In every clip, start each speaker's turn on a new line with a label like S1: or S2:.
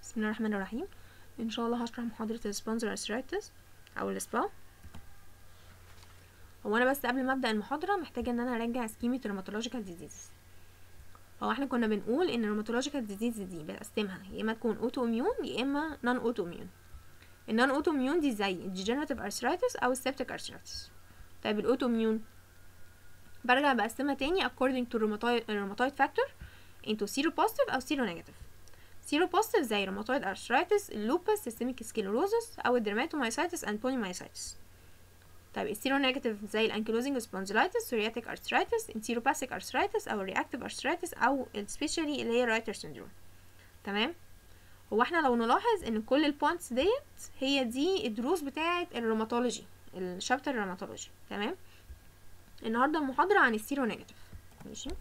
S1: بسم الله الرحمن الرحيم ان شاء الله هشرح محاضرة السبونسر ارثرايتس او السبا هو انا بس قبل ما ابدا المحاضرة محتاجة ان انا ارجع سكيمة الروماتولوجيكال ديزيز هو احنا كنا بنقول ان الروماتولوجيكال ديزيز دي بنقسمها يا اما تكون اوتو اميون يا اما نون اوتو اميون النون اوتو اميون دي زي الديجنراتيف ارثرايتس او السبتيك ارثرايتس طيب الاوتو اميون برجع بقسمها تاني according to rheumatoid, rheumatoid factor into seropositive او seronegative seropositive زي rheumatoid arthritis اللوبس systemic sclerosis او الدرماتومايسايتس and polymyositis طيب السيرونيجاتيف زي الانكيلوزنج سبونديلايتس سورياتيك ارثرايتس انتيروباثيك ارثرايتس او الرياكتيف ارثرايتس او السبيشالي اللي هي رايتر سيندروم تمام هو احنا لو نلاحظ ان كل البوينتس ديت هي دي الدروس بتاعه الروماتولوجي الشابتر الروماتولوجي تمام النهارده المحاضره عن السيرونيجاتيف ماشي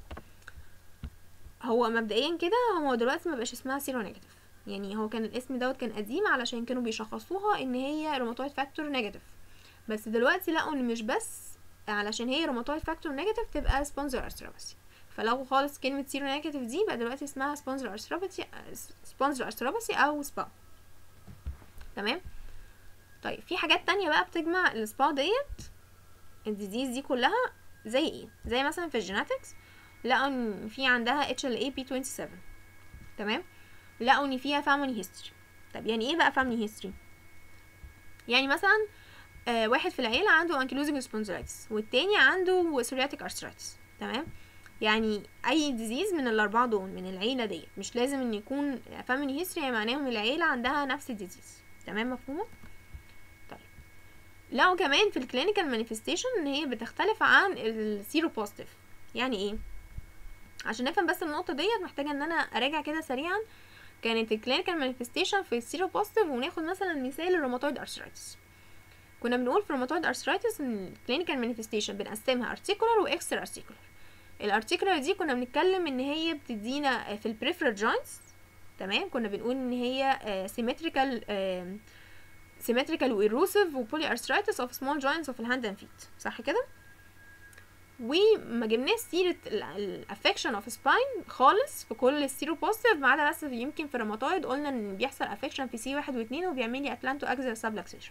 S1: هو مبدئيا كده هو دلوقتي ما بقاش اسمها سيرونيجاتيف يعني هو كان الاسم دوت كان قديم علشان كانوا بيشخصوها ان هي روماتويد فاكتور نيجاتيف بس دلوقتي لقوا ان مش بس علشان هي روماتويد فاكتور نيجاتيف تبقى سبونسر ارثروباثي فلو خالص كلمة سيرو نيجاتيف دي بقى دلوقتي اسمها سبونسر ارثروباثي سبونسر ارثروباثي او سبا تمام طيب في حاجات تانية بقى بتجمع السبا ديت الديزيز دي كلها زي ايه زي مثلا في الجيناتكس لقوا ان في عندها HLA-P27 تمام لقوا ان فيها family history طب يعني ايه بقى family history يعني مثلا آه واحد في العيلة عنده انكيلوزنج سبونزلايتس والتاني عنده سورياتيك ارثرايتس تمام يعني اي ديزيز من الاربعه دول من العيله ديت مش لازم ان يكون فاميلي هيستوري معناهم العيله عندها نفس الديزيز تمام مفهومه طيب لو كمان في الكلينيكال مانيفستيشن ان هي بتختلف عن السيرو بوزيتيف يعني ايه عشان نفهم بس النقطه ديت محتاجه ان انا اراجع كده سريعا كانت الكلينيكال مانيفستيشن في السيرو بوزيتيف وناخد مثلا مثال الروماتويد ارثرايتس كنا بنقول في الروماتويد ارثرايتس ان الكلينيكال مانيفستيشن بنقسمها ارتيكولار واكسترا ارتيكولار الارتيكولار دي كنا بنتكلم ان هي بتدينا في البريفرال جوينتس تمام كنا بنقول ان هي سيمتريكال سيمتريكال وايروسيف وبولي ارثرايتس اوف سمول جوينتس اوف الهاند اند فيت صح كده وما جبناش سيره الافكشن اوف سباين خالص في كل السيرو بوزيتيف ما عدا بس يمكن في الروماتويد قلنا ان بيحصل افكشن في سي واحد واتنين وبيعمل لي اتلانتو اكزيال سابلكسيشن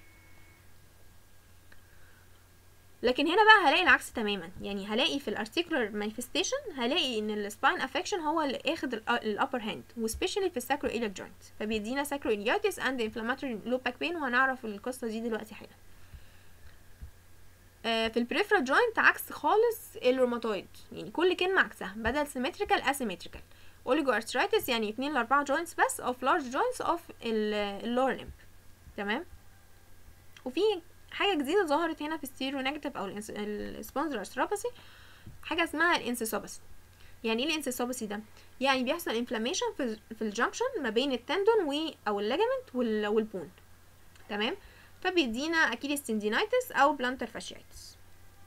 S1: لكن هنا بقى هلاقي العكس تماما يعني هلاقي في الارتيكولار مانيفستيشن هلاقي ان السباين افكشن هو اللي اخد الابر هاند وسبيشالي في الساكرو ايليك جوينت فبيدينا ساكرو ايلياتس اند انفلاماتوري لو باك بين وهنعرف القصه دي دلوقتي حالا آه في البريفرال جوينت عكس خالص الروماتويد يعني كل كلمه عكسها بدل سيمتريكال اسيمتريكال اوليجو ارثرايتس يعني 2 ل 4 جوينتس بس اوف لارج جوينتس اوف اللور لمب تمام وفي حاجه جديده ظهرت هنا في الستيرو نيجاتيف او السبونسر ارثروباثي حاجه اسمها الانسيسوباثي يعني ايه الانسيسوباثي ده يعني بيحصل انفلاميشن في في الجنكشن ما بين التندون و او الليجامنت والبون تمام فبيدينا اكيد ستندينايتس او بلانتر فاشيايتس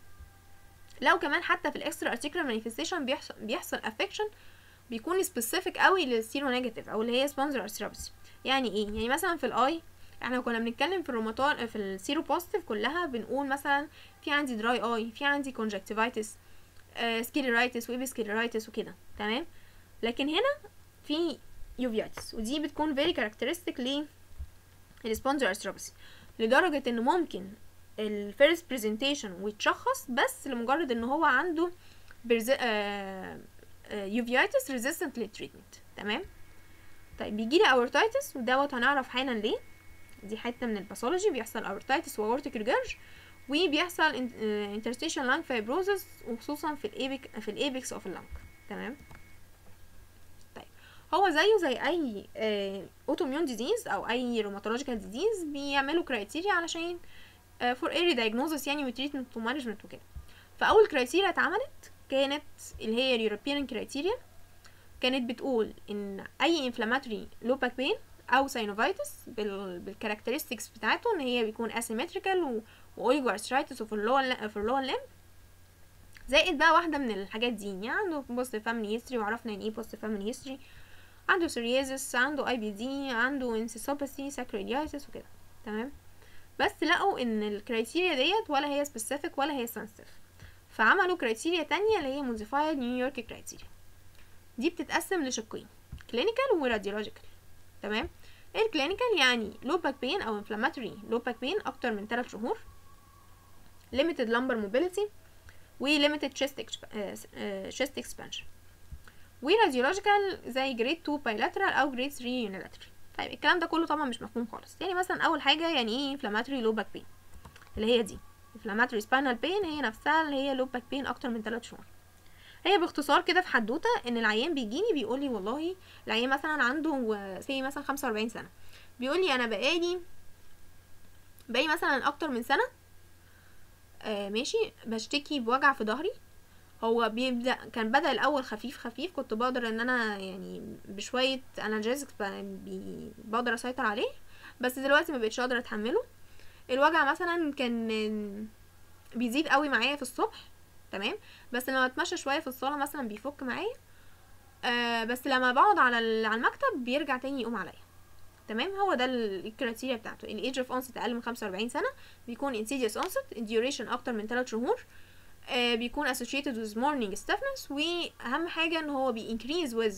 S1: لو كمان حتى في الاكسترا ارتيكولار مانيفستيشن بيحصل بيحصل افكشن بيكون سبيسيفيك قوي للسيرو نيجاتيف او اللي هي سبونسر ارثروباثي يعني ايه يعني مثلا في الاي احنا كنا بنتكلم في الروماتول في السيرو بوزيتيف كلها بنقول مثلا في عندي دراي اي في عندي كونجكتيفايتس آه سكيلرايتس ويبي سكيلرايتس وكده تمام لكن هنا في يوفياتس ودي بتكون فيري كاركترستيك ل السبونسر ارثروباثي لدرجه ان ممكن الفيرست برزنتيشن ويتشخص بس لمجرد ان هو عنده برز... آه يوفياتس ريزيستنت للتريتمنت تمام طيب بيجيلي اورتايتس ودوت هنعرف حالا ليه دي حته من الباثولوجي بيحصل اورتايتس واورتيك ريجرج وبيحصل انترستيشن لانج فايبروزس وخصوصا في الايبك في الايبكس اوف اللانج تمام طيب هو زيه زي اي اوتوميون ديزيز او اي روماتولوجيكال ديزيز بيعملوا كرايتيريا علشان فور ايري دايجنوزس يعني وتريتمنت ومانجمنت وكده فاول كرايتيريا اتعملت كانت اللي هي اليوروبيان كرايتيريا كانت بتقول ان اي انفلاماتوري لو باك بين او ساينوفايتس بالكاركترستكس بتاعته ان هي بيكون اسيمتريكال واوليجو ارثرايتس وفي اللور في اللور لمب زائد بقى واحده من الحاجات دي يعني عنده بوست فاميلي هيستوري وعرفنا يعني ايه بوست فاميلي هيستوري عنده سوريازيس عنده اي بي دي عنده انسيسوباثي ساكرويديايتس وكده تمام بس لقوا ان الكرايتيريا ديت ولا هي سبيسيفيك ولا هي سنسيتيف فعملوا كرايتيريا تانية اللي هي موديفايد نيويورك كرايتيريا دي بتتقسم لشقين كلينيكال وراديولوجيكال تمام الكلينيكال يعني لو باك بين او انفلاماتوري لو باك بين اكتر من 3 شهور limited lumbar mobility و limited chest exp- آه، آه، chest expansion وراديولوجيكال زي جريد 2 bilateral او جريد 3 unilateral طيب الكلام ده كله طبعا مش مفهوم خالص يعني مثلا اول حاجه يعني ايه inflammatory low back pain اللي هي دي inflammatory spinal pain هي نفسها اللي هي low back pain اكتر من 3 شهور هي باختصار كده في حدوته ان العيان بيجيني بيقول لي والله العيان مثلا عنده سي مثلا 45 سنه بيقول لي انا بقالي بقالي مثلا اكتر من سنه آه ماشي بشتكي بوجع في ظهري هو بيبدا كان بدا الاول خفيف خفيف كنت بقدر ان انا يعني بشويه انالجيزكس بقدر اسيطر عليه بس دلوقتي ما بقتش قادره اتحمله الوجع مثلا كان بيزيد قوي معايا في الصبح تمام بس لما اتمشى شويه في الصاله مثلا بيفك معايا آه بس لما بقعد على ال- على المكتب بيرجع تاني يقوم عليا تمام هو ده ال- الكريتيريا بتاعته الايدج اوف اونست اقل من 45 سنه بيكون insidious onset duration اكتر من 3 شهور آه بيكون associated with morning stiffness واهم حاجه ان هو بي increase with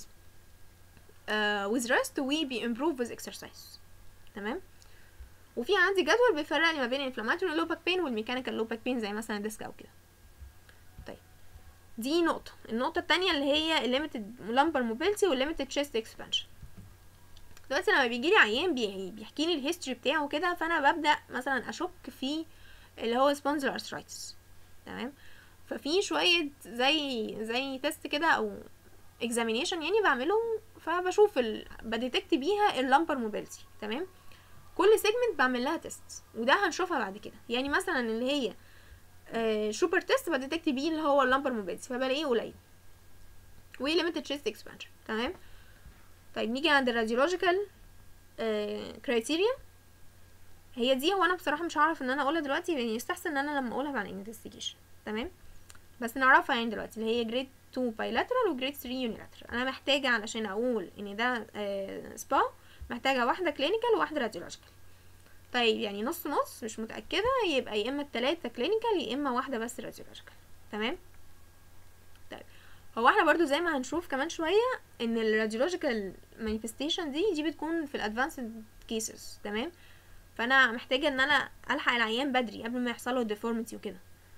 S1: uh, with rest وبي improve with exercise تمام وفي عندي جدول بيفرق لي ما بين inflammatory low back pain والميكانيكال low back pain زي مثلا ديسك او كده طيب دي نقطة النقطة التانية اللي هي limited lumbar mobility وال limited chest expansion دلوقتي لما بيجيلي عيان بي- بيحكي لي الهيستوري بتاعه كده فانا ببدأ مثلا اشك في اللي هو spondylar arthritis تمام ففي شوية زي زي تيست كده او examination يعني بعمله فبشوف ال... بديتكت بيها اللامبر موبيلتي تمام كل سيجمنت بعمل لها تيست وده هنشوفها بعد كده يعني مثلا اللي هي شوبر تيست بديتكت بيه اللي هو اللامبر موبيلتي فبلاقيه قليل وليميتد تشيست اكسبانشن تمام طيب نيجي عند الراديولوجيكال كرايتيريا هي دي هو انا بصراحه مش هعرف ان انا اقولها دلوقتي يعني يستحسن ان انا لما اقولها بعد انفستيجيشن تمام بس نعرفها يعني دلوقتي اللي هي جريد 2 بايلاترال وجريد 3 يونيلاترال انا محتاجه علشان اقول ان ده سبا محتاجه واحده كلينيكال وواحده راديولوجيكال طيب يعني نص نص مش متاكده يبقى يا اما التلاته كلينيكال يا اما واحده بس راديولوجيكال تمام طيب هو احنا برضو زي ما هنشوف كمان شويه ان الراديولوجيكال مانيفستيشن دي دي بتكون في الادفانسد كيسز تمام فانا محتاجه ان انا الحق العيان بدري قبل ما يحصل له ديفورميتي وكده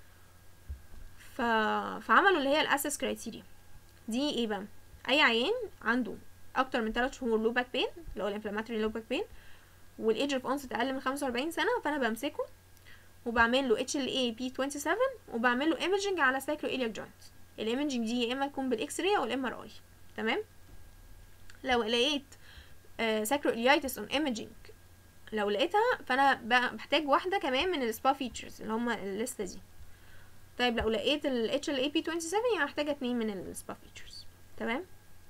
S1: ف... فعملوا اللي هي الاسس كرايتيريا دي ايه بقى اي عيان عنده اكتر من 3 شهور لو باك بين اللي هو الانفلاماتوري لو باك بين والايدج اوف اونست اقل من 45 سنه فانا بمسكه وبعمل له اتش ال اي بي 27 وبعمل له ايمجنج على ساكرو ايلياك جوينت الايمجنج دي يا اما تكون بالاكس راي او الام ار اي تمام لو لقيت ساكرو اليايتس اون ايمجنج لو لقيتها فانا بحتاج واحده كمان من السبا فيتشرز اللي هم الليسته دي طيب لو لقيت ال HLA P27 يعني محتاجة اتنين من السبا فيتشرز تمام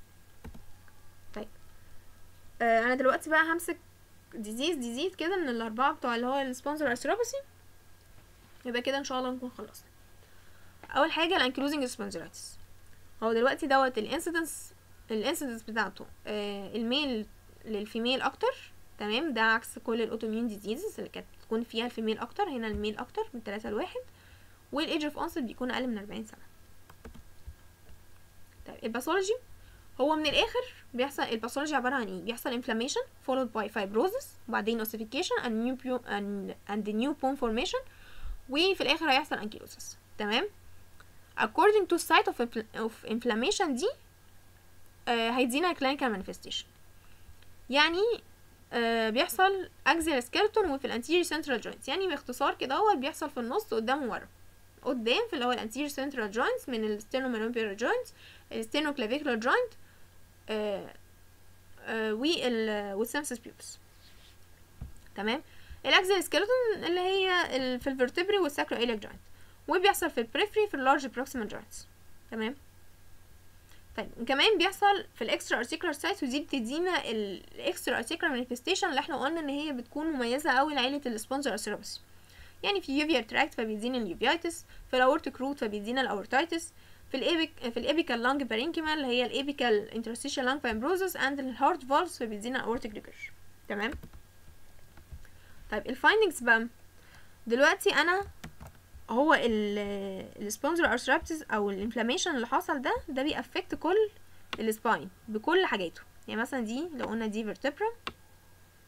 S1: طيب آه انا دلوقتي بقى همسك ديزيز ديزيز كده من الاربعة بتوع اللي هو السبونسر ارثروباثي يبقى كده ان شاء الله نكون خلصنا اول حاجة الانكلوزنج سبونجرايتس هو دلوقتي دوت الانسيدنس الانسيدنس بتاعته آه الميل للفيميل اكتر تمام ده عكس كل الاوتوميون ديزيزز اللي كانت بتكون فيها الفيميل اكتر هنا الميل اكتر من 3 لواحد والايدج اوف اونست بيكون اقل من 40 سنه طيب الباثولوجي هو من الاخر بيحصل الباثولوجي عباره عن ايه بيحصل inflammation followed by fibrosis وبعدين ossification and new pu- and, and the new bone formation وفي الاخر هيحصل ankylosis تمام according to site of, infl- of inflammation دي آه هيدينا clinical manifestation يعني آه بيحصل axial skeleton وفي الانتيريور central joints يعني باختصار كده هو بيحصل في النص قدام وورا قدام في اللي هو الانتيريور سنترال جوينتس من الستيرنوميروبيولار جوينتس الستيرنوكلافيكولار جوينت وال والسمسس بيوبس تمام الاكزيال سكيلتون اللي هي ال- في الفرتبري والساكرو ايليك جوينت وبيحصل في البريفري في اللارج بروكسيمال جوينتس تمام طيب وكمان بيحصل في الاكسترا ارتيكولار سايت ودي بتدينا الاكسترا ارتيكولار مانيفستيشن اللي احنا قلنا ان هي بتكون مميزه قوي لعيله السبونسر ارثروباثي يعني في يوفير تراكت فبيدينا اليوفيتس في الاورتيك روت فبيدينا الاورتيتس في الابيك في الابيكال لانج بارينكيما اللي هي الابيكال انترستيشال لانج فايبروزس اند الهارت فالفز فبيدينا الاورتيك ريجر تمام طيب الفايندنجز بقى دلوقتي انا هو السبونسر ارثرايتس او الانفلاميشن اللي حصل ده ده بيأفكت كل السباين بكل حاجاته يعني مثلا دي لو قلنا دي فيرتبرا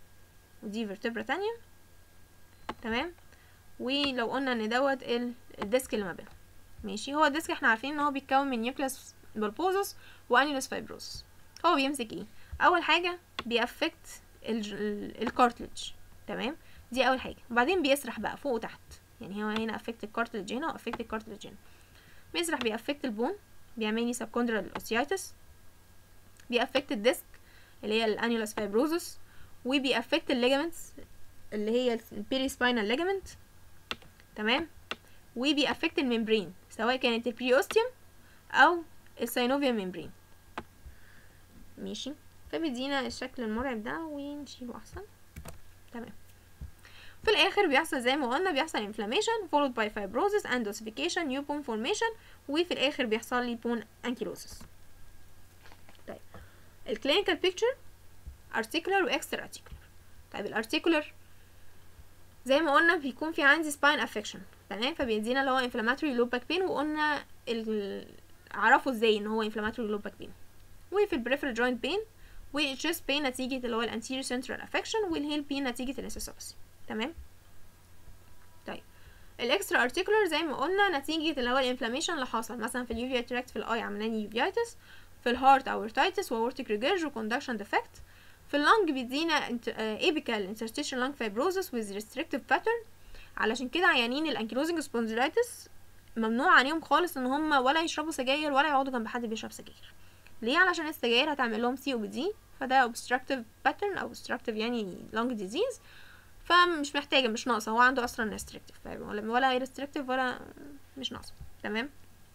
S1: ودي فيرتبرا تانية تمام ولو قلنا ان دوت ال- الديسك اللي ما بينهم ماشي هو الديسك احنا عارفين ان هو بيتكون من نيوكليوس بالبوزس وانيولوس فايبروسس هو بيمسك ايه اول حاجه بيأفكت الكارتلج تمام دي اول حاجه وبعدين بيسرح بقى فوق وتحت يعني هو هنا افكت الكارتلج هنا وافكت الكارتلج هنا بيسرح بيأفكت البون بيعمل لي سبكوندرال اوسيايتس بيأفكت الديسك اللي هي الانيولوس فايبروزس وبيأفكت الليجامنتس اللي هي البيري سباينال ليجامنت تمام وبيأفكت الممبرين سواء كانت البريوستيوم او الساينوفيا ممبرين ماشي فبيدينا الشكل المرعب ده ونشيله احسن تمام في الاخر بيحصل زي ما قلنا بيحصل inflammation followed by fibrosis and ossification new bone formation وفي الاخر بيحصل لي bone ankylosis طيب الكلينيكال بيكتشر articular و extra articular طيب الارتيكولر زي ما قلنا بيكون في عندي spine affection تمام فبيدينا اللي هو inflammatory low back pain وقلنا ال... عرفوا ازاي ان هو inflammatory low back pain وفي البريفرال جوينت بين والchest pain نتيجة اللي هو الانتيريور central affection والهيل pain نتيجة الانسيسوبسي تمام طيب الاكسترا ارتيكولر زي ما قلنا نتيجة اللي هو الانفلاميشن اللي حصل مثلا في اليوفيا تراكت في الاي عملاني يوفيتس في الهارت اورتايتس واورتيك ريجيرج وكوندكشن ديفكت في اللنج بيدينا ايبيكال interstitial lung fibrosis with restrictive pattern علشان كده عيانين الانكيلوزنج سبونديلايتس ممنوع عليهم خالص ان هم ولا يشربوا سجاير ولا يقعدوا جنب حد بيشرب سجاير ليه علشان السجاير هتعمل لهم سي او بي دي فده obstructive pattern او obstructive يعني lung disease فمش محتاجه مش ناقصه هو عنده اصلا restrictive ولا ولا restrictive ولا مش ناقصه تمام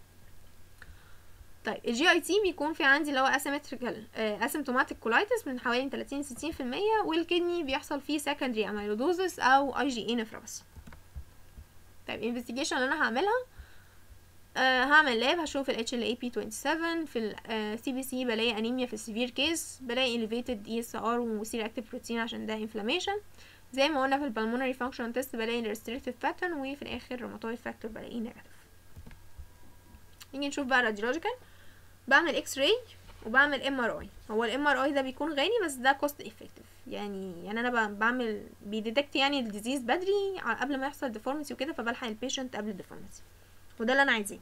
S1: طيب الجي اي تي بيكون في عندي اللي هو اسيمتريكال اسيمتوماتيك كولايتس من حوالي 30 60% والكدني بيحصل فيه secondary amyloidosis او اي جي اي نفروباثي طيب الانفستيجيشن اللي انا هعملها آه هعمل لاب هشوف ال HLA-P27 في ال سي بي سي بلاقي انيميا في السيفير كيس بلاقي elevated ESR وسير اكتيف بروتين عشان ده inflammation زي ما قلنا في البلمونري فانكشن تيست بلاقي restrictive pattern وفي الاخر روماتويد فاكتور بلاقيه نيجاتيف نيجي نشوف بقى راديولوجيكال بعمل اكس راي وبعمل ام ار اي هو الام ار اي ده بيكون غالي بس ده كوست افكتيف يعني يعني انا بعمل بيديتكت يعني الديزيز بدري قبل ما يحصل ديفورميتي وكده فبلحق البيشنت قبل الديفورميتي وده اللي انا عايزاه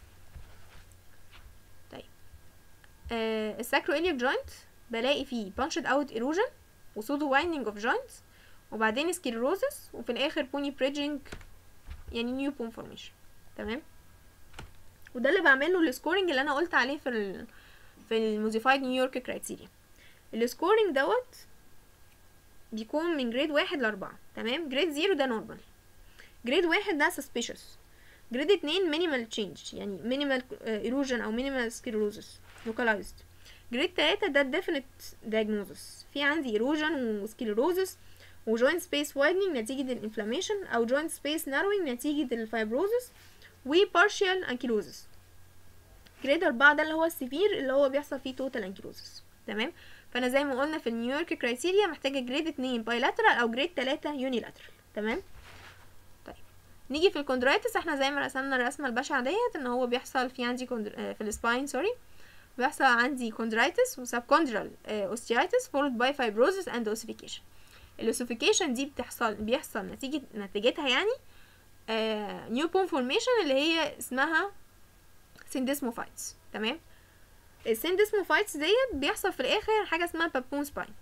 S1: طيب آه الساكرو الياك جوينت بلاقي فيه بانشد اوت ايروجن وسودو وايندنج اوف جوينتس وبعدين سكيروزس وفي الاخر بوني بريدجنج يعني نيو بون فورميشن تمام وده اللي بعمله السكورنج اللي انا قلت عليه في ال في الموديفايد نيويورك كرايتيريا السكورنج دوت بيكون من جريد واحد لأربعة تمام جريد زيرو ده نورمال جريد واحد ده suspicious جريد اتنين مينيمال تشينج يعني مينيمال ايروجن او مينيمال سكيروزس لوكالايزد جريد تلاتة ده ديفينيت diagnosis في عندي ايروجن وسكيروزس وجوينت سبيس وايدنينج نتيجة الانفلاميشن او جوينت سبيس ناروينج نتيجة الفايبروزس وبارشال انكيلوزس جريد أربعة ده اللي هو السيفير اللي هو بيحصل فيه توتال انكيلوزس تمام فانا زي ما قلنا في النيويورك كرايتيريا محتاجه جريد اتنين بايلاترال او جريد تلاتة يونيلاترال تمام طيب نيجي في الكوندرايتس احنا زي ما رسمنا الرسمه البشعه ديت ان هو بيحصل في عندي كوندر... في السباين سوري بيحصل عندي كوندرايتس وسبكوندرال اوستيايتس فولود باي فايبروزس اند اوسيفيكيشن الاوسيفيكيشن دي بتحصل بيحصل نتيجه نتيجتها يعني نيو بون فورميشن اللي هي اسمها سيندسموفايتس تمام السيندسموفايتس ديت بيحصل في الاخر حاجه اسمها بابون سباين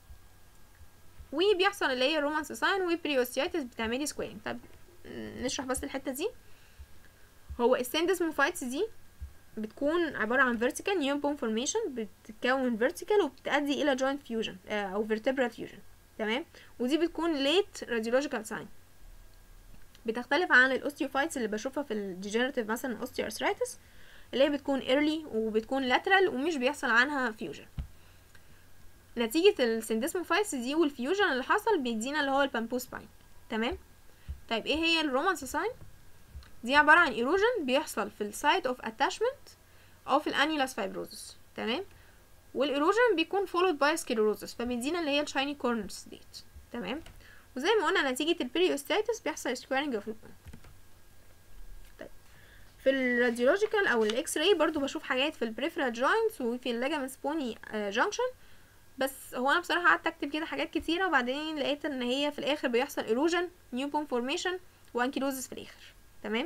S1: وبيحصل اللي هي رومان ساين وبريوستياتس بتعملي سكويرنج طب نشرح بس الحته دي هو السيندسموفايتس دي بتكون عبارة عن vertical new bone formation بتتكون vertical وبتؤدي إلى joint fusion أو vertebral fusion تمام ودي بتكون late radiological sign بتختلف عن الاوستيوفايتس اللي بشوفها في الديجنراتيف مثلا osteoarthritis اللي هي بتكون early وبتكون lateral ومش بيحصل عنها fusion نتيجة السندسموفايتس دي والفيوجن اللي حصل بيدينا اللي هو البامبو سباين تمام طيب ايه هي الرومانس ساين دي عبارة عن erosion بيحصل في السايت اوف اتاشمنت او في الانيلاس فايبروزس تمام والايروجن بيكون followed by sclerosis فبيدينا اللي هي الشايني كورنرز ديت تمام وزي ما قلنا نتيجة البريوستاتس بيحصل سكويرنج اوف البون طيب في الراديولوجيكال او الاكس راي برضو بشوف حاجات في البريفرال جوينتس وفي الليجامنت بوني جانكشن بس هو انا بصراحه قعدت اكتب كده حاجات كتيره وبعدين لقيت ان هي في الاخر بيحصل ايروجن نيو بون فورميشن وانكيلوزس في الاخر تمام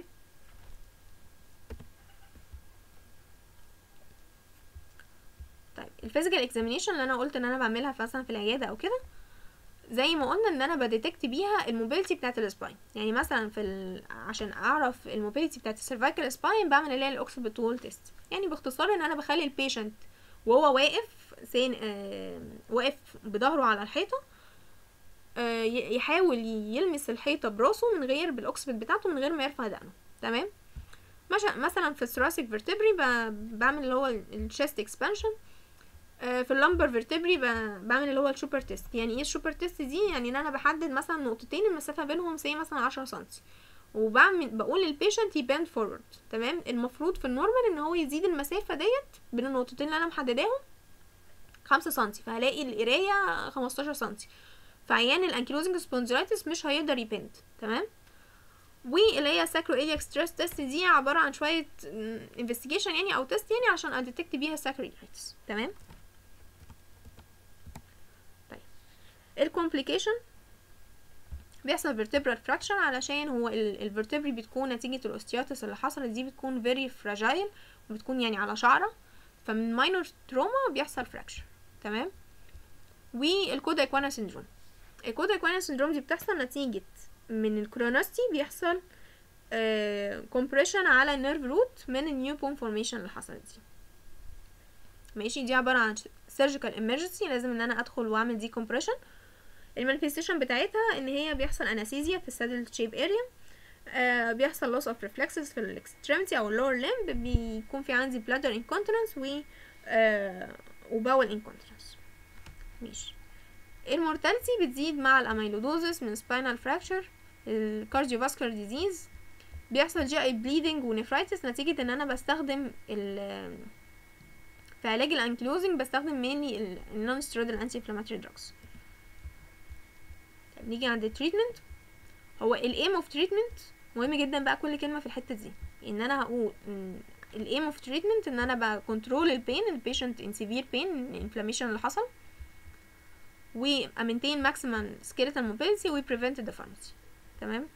S1: طيب الفيزيكال اكزامينيشن اللي انا قلت ان انا بعملها مثلا في العياده او كده زي ما قلنا ان انا بديتكت بيها الموبيليتي بتاعه السباين يعني مثلا في ال... عشان اعرف الموبيليتي بتاعه السيرفايكال سباين بعمل اللي هي الاوكسفورد تول تيست يعني باختصار ان انا بخلي البيشنت وهو واقف سين آه واقف بظهره على الحيطه آه يحاول يلمس الحيطه براسه من غير بالاوكسفورد بتاعته من غير ما يرفع دقنه تمام مثلا في الثراسيك فيرتبري بعمل اللي هو الشيست اكسبانشن في اللمبر فيرتبري بعمل اللي هو الشوبر تيست يعني ايه الشوبر تيست دي يعني ان انا بحدد مثلا نقطتين المسافه بينهم سي مثلا عشرة سنتي وبعمل بقول للبيشنت يباند فورورد تمام المفروض في النورمال ان هو يزيد المسافه ديت بين النقطتين اللي انا محدداهم خمسة سنتي فهلاقي القرايه خمستاشر سنتي فعيان الانكيلوزنج سبونديلايتس مش هيقدر يبند تمام واللي هي ساكرو إلياك ستريس تيست دي عبارة عن شوية انفستيجيشن يعني أو تيست يعني عشان أديتكت بيها ساكرو إلياكس تمام طيب الكومبليكيشن بيحصل فيرتبرال فراكشر علشان هو الفيرتبري بتكون نتيجة الأوستياتس اللي حصلت دي بتكون فيري فراجايل وبتكون يعني على شعرة فمن ماينور تروما بيحصل فراكشر تمام والكودا اكوانا سيندروم الكودا اكوانا سيندروم دي بتحصل نتيجة من الكروناستي بيحصل كومبريشن على النيرف روت من النيو بون فورميشن اللي حصلت دي ماشي دي عبارة عن سيرجيكال emergency لازم ان انا ادخل واعمل دي كومبريشن المانيفستيشن بتاعتها ان هي بيحصل انستيزيا في السادل شيب اريا آه بيحصل لوس اوف ريفلكسز في الاكستريمتي او اللور لمب بيكون في عندي بلادر انكونتيننس و آه وباول انكونتيننس ماشي المورتاليتي بتزيد مع الاميلودوزس من سباينال فراكشر الكارديوفاسكولار ديزيز بيحصل جي اي بليدنج ونفرايتس نتيجة ان انا بستخدم ال في علاج الانكلوزنج بستخدم مينلي النون ستيرويدال انتي انفلاماتوري دراجز نيجي عند التريتمنت هو الايم اوف تريتمنت مهم جدا بقى كل كلمه في الحته دي ان انا هقول الايم اوف تريتمنت ان انا بكنترول البين البيشنت ان سيفير بين الانفلاميشن اللي حصل و maintain maximum skeletal mobility و prevent deformity تمام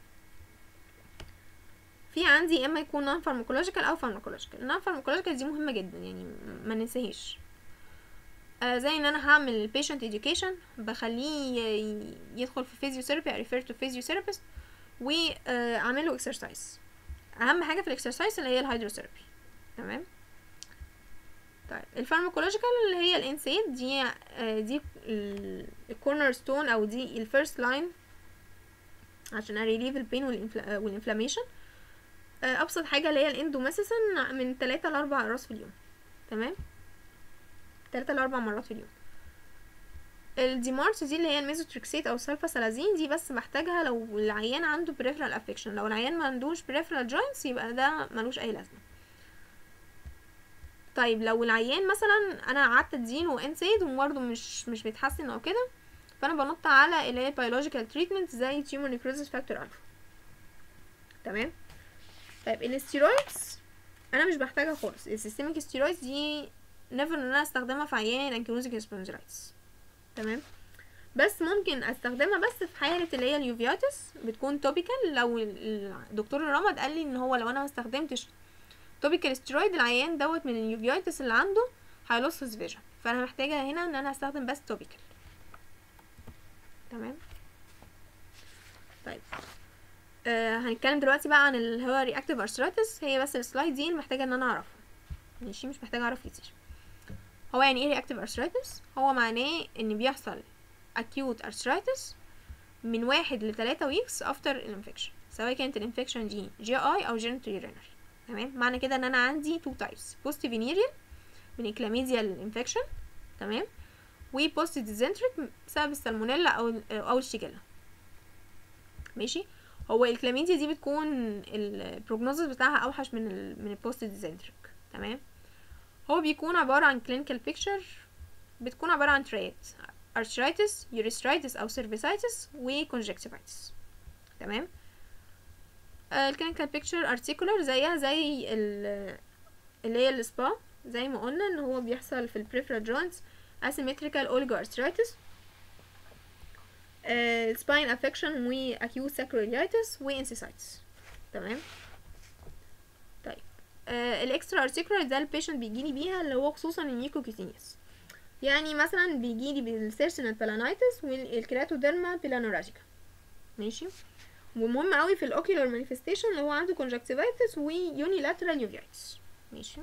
S1: في عندي يا اما يكون non pharmacological او pharmacological non pharmacological دي مهمه جدا يعني ما ننساهاش آه زي ان انا هعمل patient education بخليه يدخل في physiotherapy I refer to physiotherapist واعمل له exercise اهم حاجه في الاكسرسايز اللي هي الهيدروثيرابي تمام طيب الفارماكولوجيكال اللي هي الانسيد دي آه دي الكورنر ستون او دي الفيرست لاين عشان اريليف البين والانفلاميشن آه ابسط حاجه اللي هي الاندوميسيسن من 3 ل 4 اقراص في اليوم تمام 3 ل 4 مرات في اليوم الديمارس دي اللي هي الميزوتريكسيت او السلفاسلازين دي بس بحتاجها لو العيان عنده بريفرال افكشن لو العيان ما عندوش بريفرال جوينتس يبقى ده ملوش اي لازمه طيب لو العيان مثلا انا قعدت اديله انسيد وبرده مش مش بيتحسن او كده فانا بنط على اللي هي بيولوجيكال تريتمنت زي تيومر نيكروزيس فاكتور الفا تمام طيب الاستيرويدز انا مش بحتاجها خالص السيستميك ستيرويدز دي نيفر ان انا استخدمها في عيان الانكيلوزيك سبونجرايتس تمام بس ممكن استخدمها بس في حاله اللي هي اليوفياتس بتكون توبيكال لو الدكتور الرمد قال لي ان هو لو انا ما استخدمتش توبيكال ستيرويد العيان دوت من اليوفياتس اللي عنده هيلص هيز فيجن فانا محتاجه هنا ان انا استخدم بس توبيكال تمام طيب آه هنتكلم دلوقتي بقى عن اللي هو رياكتيف ارثرايتس هي بس السلايد دي محتاجه ان انا اعرفها ماشي مش محتاجه اعرف كتير هو يعني ايه رياكتيف ارثرايتس هو معناه ان بيحصل acute arthritis من واحد لتلاتة ويكس افتر الانفكشن سواء كانت الانفكشن دي جي اي او جينيتوري رينال تمام معنى كده ان انا عندي تو تايبس بوست فينيريال من الكلاميديا الانفكشن تمام وبوست ديزنتريك بسبب السالمونيلا او او الشيجيلا ماشي هو الكلاميديا دي بتكون البروجنوزس بتاعها اوحش من ال من البوست ديزنتريك تمام هو بيكون عبارة عن clinical picture بتكون عبارة عن تريات arthritis, urethritis أو cervicitis و conjunctivitis تمام الكلينيكال بيكتشر ارتيكولار زيها زي اللي هي السبا زي ما قلنا ان هو بيحصل في البريفرال جوينتس asymmetrical oligoarthritis آه spine affection و acute sacroiliitis و encephalitis تمام طيب آه الاكسترا ارتيكولار ده البيشنت بيجيلي بيها اللي هو خصوصا الميوكوكيتينيس يعني مثلا بيجيلي بالسيرسينال بالانايتس والكراتوديرما بيلانوراجيكا ماشي ومهم قوي في الاوكيولار مانيفستيشن اللي هو عنده كونجكتيفايتس ويونيلاترال يوفيتس ماشي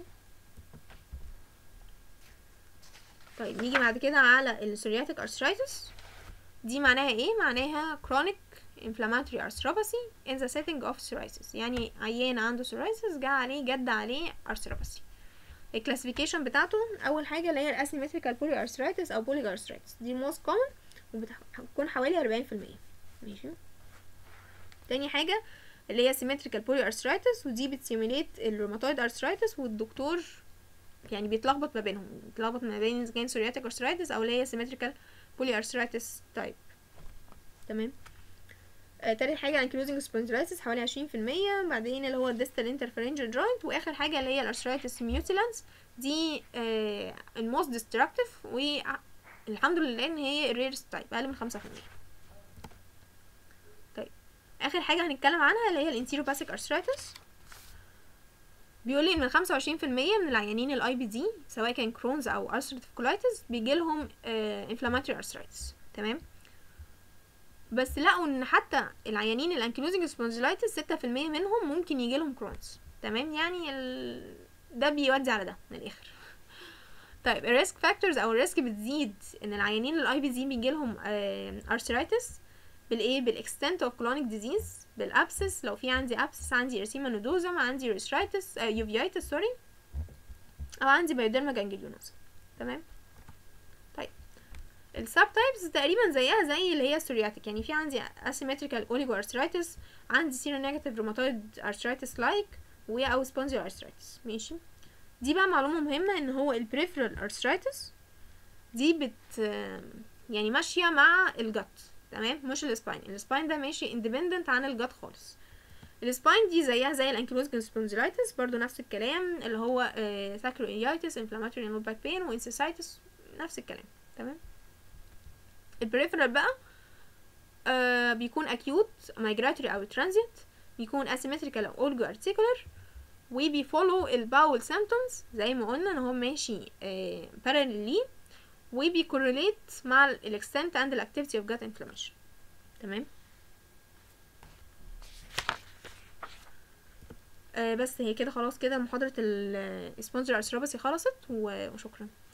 S1: طيب نيجي بعد كده على السورياتيك ارثرايتس دي معناها ايه معناها chronic inflammatory arthropathy in the setting of psoriasis يعني عيان عنده psoriasis جه عليه جد عليه arthropathy الكلاسيفيكيشن بتاعته اول حاجه اللي هي الاسيمتريكال بولي ارثرايتس او بولي ارثرايتس دي موست كومن وبتكون حوالي 40% ماشي تاني حاجه اللي هي symmetrical بولي ارثرايتس ودي بتسيميليت الروماتويد ارثرايتس والدكتور يعني بيتلخبط ما بينهم بيتلخبط ما بين اذا كان psoriatic arthritis او اللي هي symmetrical بولي ارثرايتس تايب تمام آه تالت حاجة انكلوزنج سبونديلايتس حوالي عشرين في المية بعدين اللي هو الديستال انترفرنجل جوينت واخر حاجة اللي هي الارثرايتس ميوتيلانس دي آه الموست ديستركتيف والحمد لله ان هي الريرست تايب اقل من خمسة في المية طيب اخر حاجة هنتكلم عنها اللي هي الانتيروباسيك ارثرايتس بيقول لي ان خمسة وعشرين في المية من العيانين الاي بي دي سواء كان كرونز او ارثريتيف كولايتس بيجيلهم انفلاماتوري ارثرايتس تمام بس لقوا ان حتى العيانين الانكيلوزنج سبونجلايتس ستة في المية منهم ممكن يجيلهم كرونز تمام يعني ال... ده بيودي على ده من الاخر طيب الريسك فاكتورز او الريسك بتزيد ان العيانين الاي بي دي بيجيلهم ارثرايتس بالايه بالاكستنت اوف كلونيك ديزيز بالابسس لو في عندي ابسس عندي ارسيما نودوزم عندي ريسترايتس يوفيايتس سوري او عندي بايوديرما جانجليونوزم تمام طيب السب تايبس تقريبا زيها زي اللي هي السورياتيك يعني في عندي asymmetrical oligoarthritis عندي سيرونيجاتيف روماتويد arthritis لايك و او spongial arthritis ماشي دي بقى معلومة مهمة ان هو البريفرال arthritis دي بت يعني ماشية مع الجت تمام مش السباين السباين ده ماشي اندبندنت عن الجت خالص السباين دي زيها زي الانكيلوزنج سبونجلايتس برضو نفس الكلام اللي هو ساكرويايتس انفلاماتوري نود باك بين وانسيسايتس نفس الكلام تمام البريفرال بقى آه بيكون اكيوت مايجراتوري او ترانزيت بيكون asymmetrical او اولجو ارتيكولار وبيفولو الباول سيمبتومز زي ما قلنا ان هو ماشي آه parallelly وبيكورليت مع الاكستنت اند الاكتيفيتي اوف جات انفلاميشن تمام آه بس هي كده خلاص كده محاضرة السبونجر ارثروباسي خلصت وشكرا